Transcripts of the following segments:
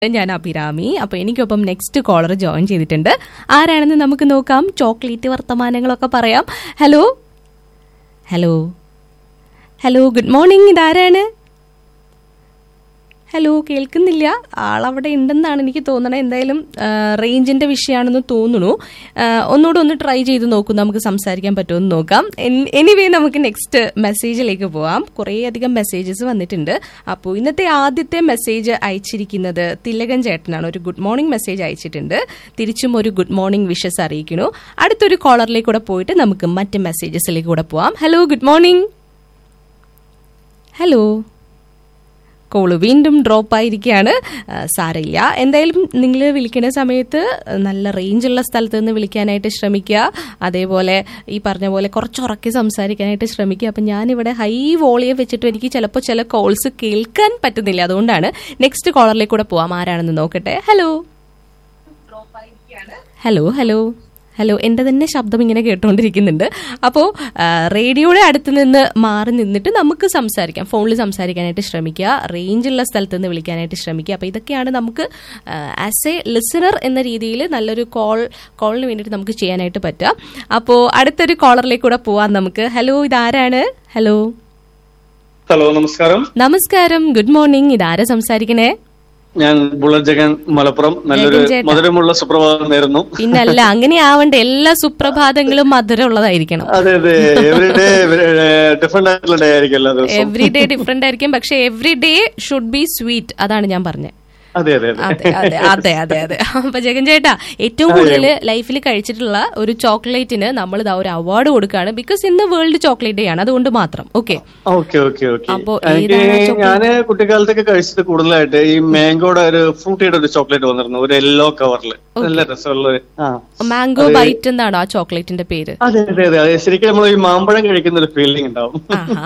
ഞാൻ അഭിരാമി അപ്പൊ എനിക്കൊപ്പം നെക്സ്റ്റ് കോളർ ജോയിൻ ചെയ്തിട്ടുണ്ട് ആരാണെന്ന് നമുക്ക് നോക്കാം ചോക്ലേറ്റ് വർത്തമാനങ്ങളൊക്കെ പറയാം hello hello hello good morning ഇതാരാണ് ഹലോ കേൾക്കുന്നില്ല ആളവിടെ ഉണ്ടെന്നാണ് എനിക്ക് തോന്നണത് എന്തായാലും റേഞ്ചിന്റെ വിഷയമാണെന്ന് തോന്നുന്നു ആ, ഒന്നുകൂടെ ഒന്ന് ട്രൈ ചെയ്ത് നോക്കൂ നമുക്ക് സംസാരിക്കാൻ പറ്റുമെന്ന് നോക്കാം എനിവേ നമുക്ക് നെക്സ്റ്റ് മെസ്സേജിലേക്ക് പോവാം കുറേ അധികം മെസ്സേജസ് വന്നിട്ടുണ്ട് അപ്പോൾ ഇന്നത്തെ ആദ്യത്തെ മെസ്സേജ് അയച്ചിരിക്കുന്നത് തിലകൻ ചേട്ടനാണ് ഒരു ഗുഡ് മോർണിംഗ് മെസ്സേജ് അയച്ചിട്ടുണ്ട് തിരിച്ചും ഒരു ഗുഡ് മോർണിംഗ് വിഷസ് അറിയിക്കുന്നു അടുത്തൊരു കോളറിലേക്ക് കൂടെ പോയിട്ട് നമുക്ക് മറ്റ് മെസ്സേജസിലേക്ക് കൂടെ പോവാം ഹലോ ഗുഡ് മോർണിംഗ് ഹലോ കോള് വീണ്ടും ഡ്രോപ്പ് ആയിരിക്കുകയാണ് ആ, സാരമില്ല എന്തായാലും നിങ്ങൾ വിളിക്കുന്ന സമയത്ത് നല്ല റേഞ്ചുള്ള സ്ഥലത്ത് നിന്ന് വിളിക്കാനായിട്ട് ശ്രമിക്കുക അതേപോലെ ഈ പറഞ്ഞ പോലെ കുറച്ച് ഉറക്കി സംസാരിക്കാനായിട്ട് ശ്രമിക്കുക അപ്പം ഞാനിവിടെ ഹൈ വോളിയം വെച്ചിട്ട് എനിക്ക് ചിലപ്പോൾ ചില കോൾസ് കേൾക്കാൻ പറ്റുന്നില്ല അതുകൊണ്ടാണ് നെക്സ്റ്റ് കോളറിലേക്ക് കൂടെ പോവാം ആരാണെന്ന് നോക്കട്ടെ ഹലോ ഹലോ ഹലോ ഹലോ എൻ്റെ തന്നെ ശബ്ദം ഇങ്ങനെ കേട്ടുകൊണ്ടിരിക്കുന്നുണ്ട് അപ്പോൾ റേഡിയോയുടെ അടുത്ത് നിന്ന് മാറി നിന്നിട്ട് നമുക്ക് സംസാരിക്കാം ഫോണിൽ സംസാരിക്കാനായിട്ട് ശ്രമിക്കുക റേഞ്ചുള്ള സ്ഥലത്ത് നിന്ന് വിളിക്കാനായിട്ട് ശ്രമിക്കുക അപ്പോൾ ഇതൊക്കെയാണ് നമുക്ക് ആസ് എ ലിസണർ എന്ന രീതിയിൽ നല്ലൊരു കോൾ കോളിന് വേണ്ടിയിട്ട് നമുക്ക് ചെയ്യാനായിട്ട് പറ്റുക അപ്പോൾ അടുത്തൊരു കോളറിലേക്ക് കൂടെ പോവാം നമുക്ക് ഹലോ ഇതാരാണ് ഹലോ ഹലോ നമസ്കാരം നമസ്കാരം ഗുഡ് മോർണിംഗ് ഇതാരാ സംസാരിക്കണേ ഞാൻ ബുള്ളറ്റ് ജഗൻ മലപ്പുറം നല്ലൊരു ജഗൻ ചേട്ടാ. മധുരമുള്ള സുപ്രഭാതം നേരുന്നു പിന്നല്ല അങ്ങനെ ആവണ്ട എല്ലാ സുപ്രഭാതങ്ങളും മധുരമുള്ളതായിരിക്കണം അതെ അതെ എവറി ഡേ ഡിഫറെന്റ് ആയിട്ടുള്ള ഡേ ആയിരിക്കും എല്ലാ ദിവസവും എവറി ഡേ ഡിഫറെന്റ് ആയിരിക്കും പക്ഷെ every day should be sweet അതാണ് ഞാൻ പറഞ്ഞത് അതെ അതെ അതെ അതെ അതെ അതെ അതെ അതെ അപ്പൊ ജഗൻ ചേട്ടാ ഏറ്റവും കൂടുതൽ ലൈഫിൽ കഴിച്ചിട്ടുള്ള ഒരു ചോക്ലേറ്റിന് നമ്മൾ ഇതാ ഒരു അവാർഡ് കൊടുക്കുകയാണ് ബിക്കോസ് ഇന്ന് വേൾഡ് ചോക്ലേറ്റ് ഡേ ആണ് അതുകൊണ്ട് മാത്രം ഓക്കെ ഓക്കെ ഓക്കെ ഓക്കെ അപ്പോ എനിക്ക് ഏതാണ് chocolate? ഞാന് കുട്ടിക്കാലത്തൊക്കെ കഴിച്ചത് കൂടുതലായിട്ട് ഈ മാംഗോയുടെ ഒരു ഫ്രൂട്ടിയുടെ ഒരു ചോക്ലേറ്റ് വന്നിരുന്നു ഒരു യെല്ലോ കവറിൽ നല്ല രസമുള്ള ഒരു- ആ മാംഗോ ബൈറ്റ് എന്നാണോ ആ ചോക്ലേറ്റിന്റെ പേര് അതെ അതെ അതെ അതെ ശരിക്കും നമ്മൾ ഈ മാമ്പഴം കഴിക്കുന്ന ഒരു ഫീലിംഗ് ഉണ്ടാവും ആഹാ.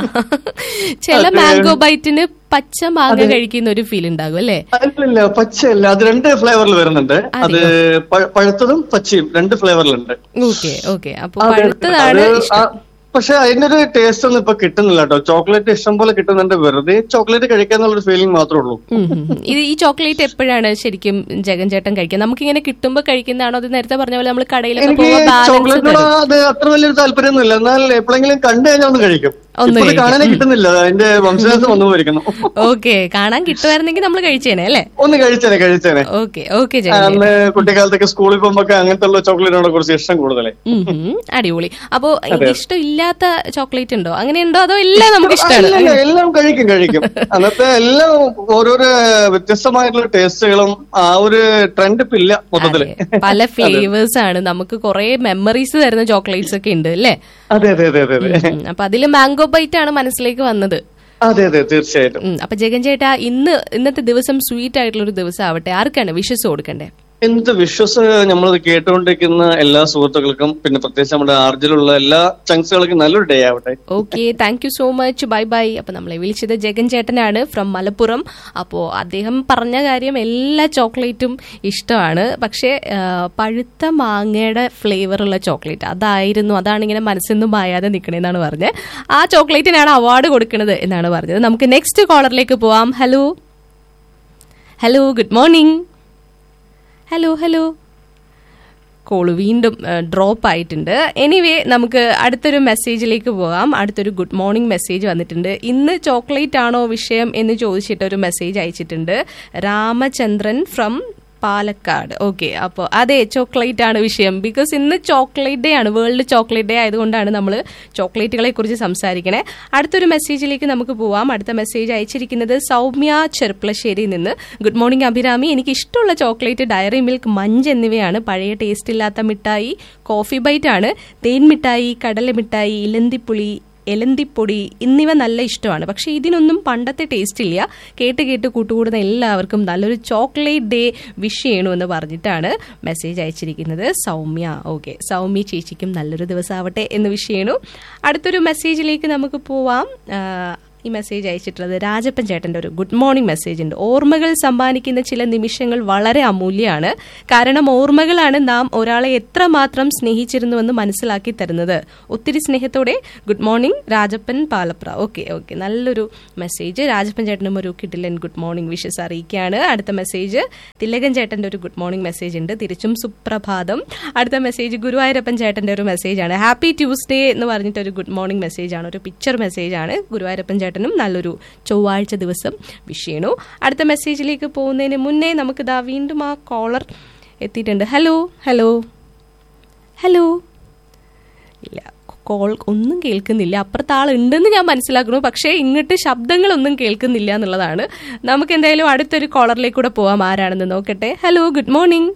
ചില മാംഗോ ബൈറ്റിന് പച്ച മാങ്ങ കഴിക്കുന്ന ഒരു ഫീൽ ഉണ്ടാകും അല്ലേ അല്ലല്ല പച്ചയല്ല അത് രണ്ട് ഫ്ലേവറിൽ വരുന്നുണ്ട് അത് പഴ- പഴുത്തതും പച്ചയും രണ്ട് ഫ്ലേവറിലുണ്ട് ഓക്കെ ഓക്കെ അപ്പൊ അതെ, പഴുത്തതാണ് അത് ഇഷ്ടം ആ- പക്ഷെ അതിന്റെ ഒരു ടേസ്റ്റ് ഒന്നും ഇപ്പൊ കിട്ടുന്നില്ല കേട്ടോ ചോക്ലേറ്റ് ഇഷ്ടം പോലെ കിട്ടുന്നുണ്ട് വെറുതെ ചോക്ലേറ്റ് കഴിക്കാന്നുള്ള ഒരു ഫീലിംഗ് മാത്രമേ ഉള്ളൂ ഉം ഉം ഉം. ഇത് ഈ ചോക്ലേറ്റ് എപ്പോഴാണ് ശരിക്കും ജഗൻ ചേട്ടൻ കഴിക്കുക നമുക്ക് ഇങ്ങനെ കിട്ടുമ്പോ കഴിക്കുന്നതാണോ അത് നേരത്തെ പറഞ്ഞ പോലെ നമ്മൾ കടയിലൊക്കെ എനിക്ക് പോകുമ്പോൾ ബാലൻസ് ചോക്ലേറ്റിനോട് അത് അത്ര വലിയൊരു താല്പര്യമൊന്നുമില്ല എന്നാൽ എപ്പോഴെങ്കിലും കണ്ടു കഴിഞ്ഞാൽ ഒന്ന് കഴിക്കും ഒന്ന് ഇപ്പൊ ഇത് കാണാനേ കിട്ടുന്നില്ല അതിന്റെ വംശനാശം വന്നു പോയിരിക്കുന്നു ഓക്കെ കാണാൻ കിട്ടുമായിരുന്നെങ്കിൽ നമ്മൾ കഴിച്ചേനെ അല്ലേ ഒന്ന് കഴിച്ചേനെ കഴിച്ചേനെ ഓക്കെ ഓക്കെ ജഗൻ ചേട്ടൻ. അന്ന് കുട്ടിക്കാലത്തൊക്കെ സ്കൂളിൽ പോകുമ്പോ അങ്ങനത്തെ ഉള്ള ചോക്ലേറ്റിനോട് കുറച്ച് ഇഷ്ടം കൂടുതലേ ഉം ഉം. അടിപൊളി അപ്പോ ഇഷ്ടമില്ലാത്ത ചോക്ലേറ്റ് ഉണ്ടോ അങ്ങനെയുണ്ടോ അതോ എല്ലാം നമുക്ക് ഇഷ്ടമാണ് അല്ലല്ല, എല്ലാം കഴിക്കും കഴിക്കും അന്നത്തെ എല്ലാം ഓരോരോ വ്യത്യസ്തമായിട്ടുള്ള ടേസ്റ്റുകളും ആ ഒരു ട്രെൻഡ് ഇപ്പൊ ഇല്ല മൊത്തത്തില് അതെ. പല ഫ്ലേവേഴ്സ് ആണ് നമുക്ക് കുറെ മെമ്മറീസ് തരുന്ന ചോക്ലേറ്റ്സ് ഒക്കെ ഉണ്ട് അല്ലേ അതെ അതെ അതെ അതെ അതെ ഉം. അപ്പൊ അതില് മാംഗോ ബൈറ്റ് ആണ് മനസ്സിലേക്ക് വന്നത് അതെ അതെ തീർച്ചയായിട്ടും ഉം. അപ്പൊ ജഗൻ ചേട്ടാ ഇന്ന് ഇന്നത്തെ ദിവസം സ്വീറ്റ് ആയിട്ടുള്ള ഒരു ദിവസം ആവട്ടെ ആർക്കാണ് വിഷസ് കൊടുക്കണ്ടേ എന്ത് വിശ്വസ് നമ്മൾ കേട്ടുകൊണ്ടിരിക്കുന്ന എല്ലാ സുഹൃത്തുക്കൾക്കും പിന്നെ പ്രത്യേകിച്ച് നമ്മുടെ ആർജിലുള്ള എല്ലാ ചങ്സുകൾക്കും നല്ലൊരു ഡേ ആവട്ടെ okay thank you so much bye bye അപ്പൊ നമ്മളെ വിളിച്ചത് ജഗൻ ചേട്ടനാണ് ഫ്രം മലപ്പുറം അപ്പോ അദ്ദേഹം പറഞ്ഞ കാര്യം എല്ലാ ചോക്ലേറ്റും ഇഷ്ടമാണ് പക്ഷേ ആ, പഴുത്ത മാങ്ങയുടെ ഫ്ലേവർ ഉള്ള ചോക്ലേറ്റ് അതായിരുന്നു അതാണ് ഇങ്ങനെ മനസ്സിൽ നിന്നും മായാതെ നിൽക്കണേന്നാണ് പറഞ്ഞത് ആ ചോക്ലേറ്റിനാണ് അവാർഡ് കൊടുക്കുന്നത് എന്നാണ് പറഞ്ഞത് നമുക്ക് നെക്സ്റ്റ് കോളറിലേക്ക് പോവാം hello hello good morning hello hello കോള് വീണ്ടും ഡ്രോപ്പ് ആയിട്ടുണ്ട് എനിവേ നമുക്ക് അടുത്തൊരു മെസ്സേജിലേക്ക് പോകാം അടുത്തൊരു ഗുഡ് മോർണിംഗ് മെസ്സേജ് വന്നിട്ടുണ്ട് ഇന്ന് ചോക്ലേറ്റ് ആണോ വിഷയം എന്ന് ചോദിച്ചിട്ട് ഒരു മെസ്സേജ് അയച്ചിട്ടുണ്ട് രാമചന്ദ്രൻ ഫ്രം പാലക്കാട് ഓക്കെ അപ്പോൾ അതെ ചോക്ലേറ്റ് ആണ് വിഷയം ബിക്കോസ് ഇന്ന് ചോക്ലേറ്റ് ഡേ ആണ് വേൾഡ് ചോക്ലേറ്റ് ഡേ ആയതുകൊണ്ടാണ് നമ്മൾ ചോക്ലേറ്റുകളെ കുറിച്ച് സംസാരിക്കണേ അടുത്തൊരു മെസ്സേജിലേക്ക് നമുക്ക് പോവാം അടുത്ത മെസ്സേജ് അയച്ചിരിക്കുന്നത് സൗമ്യ ചെറുപ്പളശ്ശേരിയിൽ നിന്ന് ഗുഡ് മോർണിംഗ് അഭിരാമി എനിക്ക് ഇഷ്ടമുള്ള ചോക്ലേറ്റ് ഡയറി മിൽക്ക് മഞ്ച് എന്നിവയാണ് പഴയ ടേസ്റ്റ് ഇല്ലാത്ത മിഠായി കോഫി ബൈറ്റ് ആണ് തേൻ മിഠായി കടല മിഠായി ഇലന്തിപ്പുളി എലന്തിപ്പൊടി എന്നിവ നല്ല ഇഷ്ടമാണ് പക്ഷെ ഇതിനൊന്നും പണ്ടത്തെ ടേസ്റ്റ് ഇല്ല കേട്ട് കേട്ട് കൂട്ടുകൂടുന്ന എല്ലാവർക്കും നല്ലൊരു ചോക്ലേറ്റ് ഡേ വിഷ് ചെയ്യണു എന്ന് പറഞ്ഞിട്ടാണ് മെസ്സേജ് അയച്ചിരിക്കുന്നത് സൗമ്യ ഓക്കെ സൗമ്യ ചേച്ചിക്കും നല്ലൊരു ദിവസമാവട്ടെ എന്ന് വിഷ് ചെയ്യണു അടുത്തൊരു മെസ്സേജിലേക്ക് നമുക്ക് പോവാം ആ, ഈ മെസ്സേജ് അയച്ചിട്ടുള്ളത് രാജപ്പൻ ചേട്ടന്റെ ഒരു ഗുഡ് മോർണിംഗ് മെസ്സേജ് ഉണ്ട് ഓർമ്മകൾ സമ്മാനിക്കുന്ന ചില നിമിഷങ്ങൾ വളരെ അമൂല്യമാണ് കാരണം ഓർമ്മകളാണ് നാം ഒരാളെ എത്രമാത്രം സ്നേഹിച്ചിരുന്നുവെന്ന് മനസ്സിലാക്കി തരുന്നത് ഒത്തിരി സ്നേഹത്തോടെ good morning Rajappan Palapra okay okay നല്ലൊരു മെസ്സേജ് രാജപ്പൻ ചേട്ടനും ഒരു കിഡിലൻ ഗുഡ് മോർണിംഗ് വിഷസ് അറിയിക്കുകയാണ് അടുത്ത മെസ്സേജ് തിലകൻ ചേട്ടന്റെ ഒരു ഗുഡ് മോർണിംഗ് മെസ്സേജ് ഉണ്ട് തിരിച്ചും സുപ്രഭാതം അടുത്ത മെസ്സേജ് ഗുരുവായൂരപ്പൻ ചേട്ടന്റെ ഒരു മെസ്സേജ് ആണ് ഹാപ്പി ട്യൂസ്ഡേ എന്ന് പറഞ്ഞിട്ട് ഒരു ഗുഡ് മോർണിംഗ് മെസ്സേജ് ആണ് ഒരു പിക്ചർ മെസ്സേജ് ആണ് ഗുരുവായൂരപ്പൻ ചേട്ടനും നല്ലൊരു ചൊവ്വാഴ്ച ദിവസം വിഷ് ചെയ്യണു അടുത്ത മെസ്സേജിലേക്ക് പോകുന്നതിന് മുന്നേ നമുക്ക് ഇതാ വീണ്ടും ആ കോളർ എത്തിയിട്ടുണ്ട് ഹലോ ഹലോ ഹലോ ഇല്ല കോൾ ഒന്നും കേൾക്കുന്നില്ല അപ്പുറത്ത് ആൾ ഉണ്ടെന്ന് ഞാൻ മനസ്സിലാക്കുന്നു പക്ഷേ ഇങ്ങോട്ട് ശബ്ദങ്ങളൊന്നും കേൾക്കുന്നില്ല എന്നുള്ളതാണ് നമുക്ക് എന്തായാലും അടുത്തൊരു കോളറിലേക്ക് കൂടെ പോവാം ആരാണെന്ന് നോക്കട്ടെ hello good morning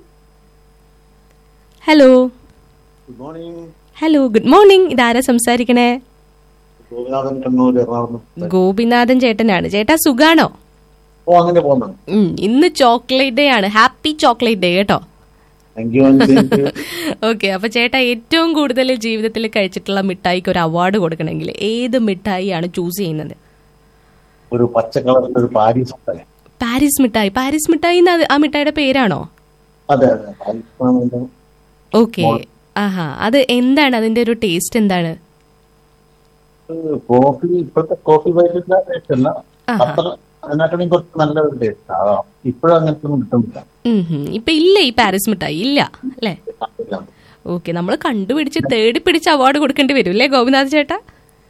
hello good morning hello good morning ഇതാരാ സംസാരിക്കണേ ഗോപിനാഥൻ കണ്ണൂർ എറണാകുളം ഗോപിനാഥൻ ചേട്ടനാണ് ചേട്ടാ സുഖാണോ ഓ അങ്ങനെ പോകുന്നു ഉം, ഇന്ന് ചോക്ലേറ്റ് ഡേ ആണ് ഹാപ്പി ചോക്ലേറ്റ് ഡേ കേട്ടോ താങ്ക് യു ഓക്കെ അപ്പൊ ചേട്ടാ ഏറ്റവും കൂടുതൽ ജീവിതത്തിൽ കഴിച്ചിട്ടുള്ള മിഠായിക്ക് ഒരു അവാർഡ് കൊടുക്കണമെങ്കിൽ ഏത് മിഠായിയാണ് ചൂസ് ചെയ്യുന്നത് ഒരു പച്ച കളറിന്റെ ഒരു പാരീസ് ഉണ്ട് പാരീസ് മിഠായി പാരീസ് മിഠായി എന്ന് അത് ആ മിഠായിയുടെ പേരാണോ അതെ അതെ പാരീസ് ആണ് അതിന്റെ ഓക്കെ ആഹാ അത് എന്താണ് അതിന്റെ ഒരു ടേസ്റ്റ് എന്താണ് ഏഹ് കോഫി ഇപ്പോഴത്തെ കോഫി വൈകിട്ട് ടേസ്റ്റ് അല്ല ആഹാ. അത്ര അതിനായിട്ടും കുറച്ച് നല്ല ഒരു ടേസ്റ്റ് ആകാം ഇപ്പോഴും അങ്ങനത്തെ ഒന്നും കിട്ടുന്നില്ല ഉം ഹും. ഇപ്പൊ ഇല്ല ഈ പാരീസ് മിഠായി ഇല്ല അല്ലേ ഓക്കെ നമ്മൾ കണ്ടുപിടിച്ച് തേടി പിടിച്ച് അവാർഡ് കൊടുക്കേണ്ടി വരും അല്ലേ ഗോപിനാഥ് ചേട്ടാ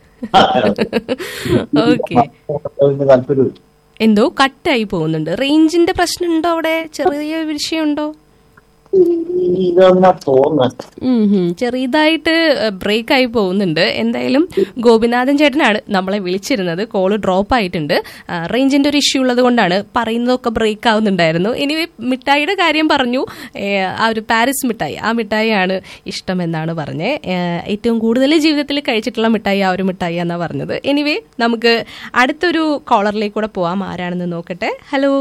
ഓക്കെ അതിന് താല്പര്യം എന്തോ കട്ടായി പോകുന്നുണ്ട് റേഞ്ചിന്റെ പ്രശ്നം ഉണ്ടോ അവിടെ ചെറിയ വിഷയമുണ്ടോ ഇതെന്നാ തോന്നുന്നത് ഉം ഹും. ചെറിയതായിട്ട് ബ്രേക്ക് ആയി പോകുന്നുണ്ട് എന്തായാലും ഗോപിനാഥൻ ചേട്ടനാണ് നമ്മളെ വിളിച്ചിരുന്നത് കോള് ഡ്രോപ്പ് ആയിട്ടുണ്ട് ആ, റേഞ്ചിന്റെ ഒരു ഇഷ്യൂ ഉള്ളത് കൊണ്ടാണ് പറയുന്നതൊക്കെ ബ്രേക്ക് ആവുന്നുണ്ടായിരുന്നു ഇനി മിഠായിയുടെ കാര്യം പറഞ്ഞു ഏ, ആ ഒരു പാരീസ് മിഠായി ആ മിഠായിയാണ് ഇഷ്ടമെന്നാണ് പറഞ്ഞത് ഏ, ഏറ്റവും കൂടുതൽ ജീവിതത്തിൽ കഴിച്ചിട്ടുള്ള മിഠായി ആ ഒരു മിഠായി എന്നാണ് പറഞ്ഞത് എനിവേ നമുക്ക് അടുത്തൊരു കോളറിലേക്ക് കൂടെ പോവാം ആരാണെന്ന് നോക്കട്ടെ hello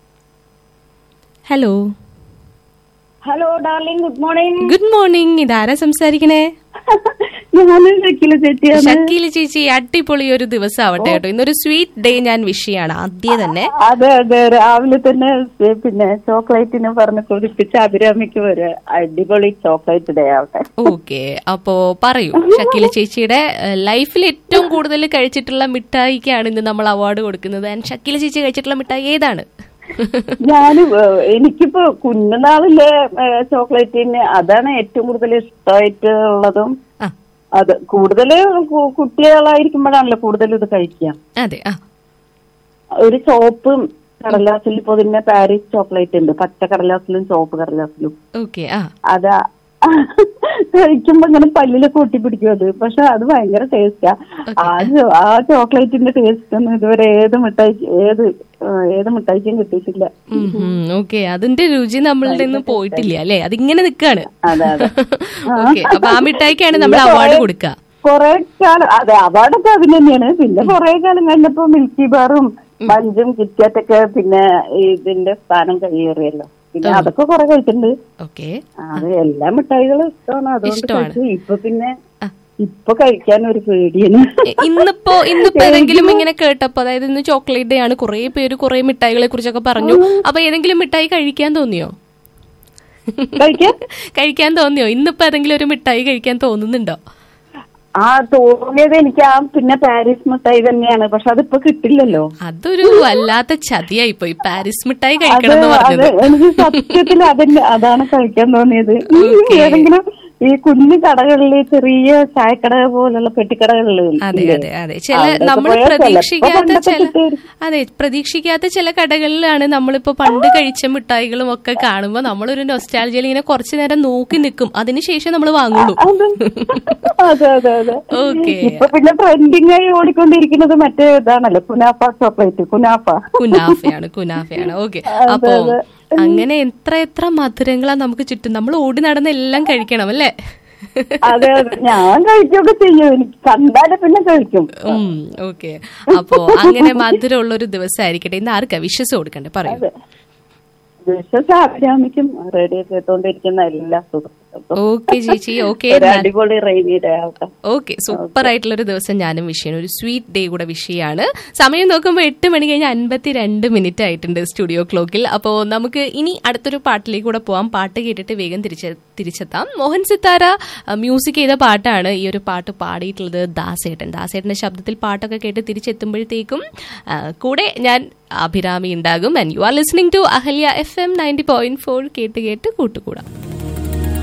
hello hello darling good morning good morning ഇതാരാ സംസാരിക്കണേ ഞാൻ ഷക്കില ചേച്ചിയാണ് ഷക്കീല ചേച്ചി അടിപൊളി ഒരു ദിവസം ആവട്ടെ കേട്ടോ ഇന്നൊരു സ്വീറ്റ് ഡേ ഞാൻ വിഷ് ചെയ്യാണ് ആദ്യം തന്നെ അതെ അതെ രാവിലെ തന്നെ ഏ, പിന്നെ ചോക്ലേറ്റിന് പറഞ്ഞ് കൊതിപ്പിച്ച് അഭിരാമിക്ക് ഒരു അടിപൊളി ചോക്ലേറ്റ് ഡേ ആവട്ടെ ഓക്കെ അപ്പോ പറയൂ ഷക്കീല ചേച്ചിയുടെ ലൈഫിൽ ഏറ്റവും കൂടുതൽ കഴിച്ചിട്ടുള്ള മിഠായിക്കാണ് ഇന്ന് നമ്മൾ അവാർഡ് കൊടുക്കുന്നത് ആൻഡ് ഷക്കീല ചേച്ചി കഴിച്ചിട്ടുള്ള മിഠായി ഏതാണ് ഞാൻ എനിക്കിപ്പോ കുഞ്ഞുനാളിലെ ഏ, ചോക്ലേറ്റിന് അതാണ് ഏറ്റവും കൂടുതൽ ഇഷ്ടമായിട്ട് ഉള്ളതും ആ അത് കൂടുതൽ കുട്ടികളായിരിക്കുമ്പോഴാണല്ലോ കൂടുതൽ ഇത് കഴിക്കുക അതെ ആ ഒരു ചോപ്പും കടലാസിൽ പൊതിഞ്ഞ പാരീസ് ചോക്ലേറ്റ് ഉണ്ട് പച്ച കടലാസിലും ചോപ്പ് കടലാസിലും ഓക്കെ ആ അതാ കഴിക്കുമ്പോ ഇങ്ങനെ പല്ലില് കൂട്ടി പിടിക്കും അത് പക്ഷെ അത് ഭയങ്കര ടേസ്റ്റാ ആ ചോ- ആ ചോക്ലേറ്റിന്റെ ടേസ്റ്റ് ഒന്നും ഇതുവരെ ഏത് മിഠായി ഏത് ആ, ഏത് മിഠായിക്കും കിട്ടിയിട്ടില്ല ഓക്കെ അതിന്റെ രുചി നമ്മളുടെ നിന്ന് പോയിട്ടില്ല അല്ലെ അതിങ്ങനെ നിക്കാണ് അതെ അതെ ഓക്കെ അപ്പൊ ആ മിഠായിക്കാണ് നമ്മൾ അവാർഡ് കൊടുക്കുക കൊറേ കാലം അതെ അവാർഡൊക്കെ അതിന് തന്നെയാണ് പിന്നെ കൊറേ കാലം കഴിഞ്ഞപ്പോ മിൽക്കി ബാറും മഞ്ചും കിറ്റ്കാറ്റൊക്കെ പിന്നെ ഇതിന്റെ സ്ഥാനം കയ്യേറിയല്ലോ പിന്നെ അതൊക്കെ കൊറേ കഴിച്ചിട്ടുണ്ട് ഓക്കെ അത് എല്ലാ മിഠായികളും ഇഷ്ടമാണ് അതുകൊണ്ട് ഇഷ്ടമാണ്. കഴിച്ചു ഇപ്പൊ പിന്നെ ഇപ്പൊ കഴിക്കാൻ ഒരു പേടിയാണ് ഇന്നിപ്പോ ഇന്നിപ്പോ ഏതെങ്കിലും ഇങ്ങനെ കേട്ടപ്പോ അതായത് ഇന്ന് ചോക്ലേറ്റ് ഡേ ആണ് കുറെ പേര് കുറെ മിഠായികളെ കുറിച്ചൊക്കെ പറഞ്ഞു അപ്പൊ ഏതെങ്കിലും മിഠായി കഴിക്കാൻ തോന്നിയോ കഴിക്കാൻ കഴിക്കാൻ തോന്നിയോ ഇന്നിപ്പോ ഏതെങ്കിലും ഒരു മിഠായി കഴിക്കാൻ തോന്നുന്നുണ്ടോ ആ തോന്നിയത് എനിക്ക് ആ പിന്നെ പാരീസ് മിഠായി തന്നെയാണ് പക്ഷെ അതിപ്പോ കിട്ടില്ലല്ലോ അതൊരു വല്ലാത്ത ചതിയായി പോയി പാരീസ് മിഠായി അത് കഴിക്കണം എന്ന് അത് പറഞ്ഞത് എനിക്ക് സത്യത്തിൽ അതിന്റെ അതാണ് കഴിക്കാൻ തോന്നിയത് ഏതെങ്കിലും ഈ കുഞ്ഞു കടകളില് ചെറിയ ചായക്കട പോലുള്ള പെട്ടിക്കടകളില് അതെ ഇല്ലേ? അതെ അതെ ചില അവിടെയൊക്കെ നമ്മൾ പോയാൽ ചിലപ്പോ പ്രതീക്ഷിക്കാത്ത പണ്ടൊക്കെ ചില കിട്ടുമായിരിക്കും. അതെ പ്രതീക്ഷിക്കാത്ത ചില കടകളിലാണ് നമ്മളിപ്പോ പണ്ട് കഴിച്ച മിഠായികളും ഒക്കെ കാണുമ്പോൾ നമ്മളൊരു നൊസ്റ്റാൾജിയിൽ ഇങ്ങനെ കുറച്ചു നേരം നോക്കി നിൽക്കും അതിനുശേഷം നമ്മൾ വാങ്ങുള്ളൂ അതെ അതെ അതെ ഓക്കെ ഇപ്പൊ പിന്നെ ട്രെൻഡിങ് ആയി ഓടിക്കൊണ്ടിരിക്കുന്നത് മറ്റേ ഇതാണല്ലോ കുനാഫ ചോക്ലേറ്റ് കുനാഫ കുനാഫയാണ് കുനാഫയാണ് ഓക്കെ അപ്പോ അങ്ങനെ എത്ര എത്ര മധുരങ്ങളാ നമുക്ക് ചുറ്റും നമ്മൾ ഓടി നടന്ന് എല്ലാം കഴിക്കണം അല്ലേ അതെ അതെ ഞാൻ കഴിക്കുകയൊക്കെ ചെയ്യും എനിക്ക് കണ്ടാല് പിന്നെ കഴിക്കും ഉം ഓക്കെ അപ്പോ അങ്ങനെ മധുരമുള്ള ഒരു ദിവസമായിരിക്കട്ടെ ഇന്ന് ആർക്കാ വിശ്വസം കൊടുക്കണ്ടേ പറയൂ വിശ്വസം അഭിരാമിക്കും റേഡിയോ കേട്ടോണ്ടിരിക്കുന്ന എല്ലാ സുഹൃത്തുക്കളും ഓക്കെ ചേച്ചി ഓക്കെ ഒരു അടിപൊളി റെയിനി ഡേ ആവട്ടെ ഓക്കെ സൂപ്പർ ആയിട്ടുള്ള ഒരു ദിവസം ഞാനും വിഷ് ചെയ്യണം ഒരു സ്വീറ്റ് ഡേ കൂടെ വിഷ് ചെയ്യാണ് സമയം നോക്കുമ്പോൾ എട്ട് മണി കഴിഞ്ഞ് അൻപത്തി രണ്ട് മിനിറ്റ് ആയിട്ടുണ്ട് സ്റ്റുഡിയോ ക്ലോക്കിൽ അപ്പോൾ നമുക്ക് ഇനി അടുത്തൊരു പാട്ടിലേക്ക് കൂടെ പോവാം പാട്ട് കേട്ടിട്ട് വേഗം തിരിച്ച് തിരിച്ചെത്താം മോഹൻ സിത്താര മ്യൂസിക് ചെയ്ത പാട്ടാണ് ഈ ഒരു പാട്ട് പാടിയിട്ടുള്ളത് ദാസേട്ടൻ ദാസേട്ടന്റെ ശബ്ദത്തിൽ പാട്ടൊക്കെ കേട്ട് തിരിച്ചെത്തുമ്പോഴത്തേക്കും ആ, കൂടെ ഞാൻ അഭിരാമി ഉണ്ടാകും and you are listening to Ahalya F M ninety point four കേട്ട് കേട്ട് കൂട്ടുകൂടാം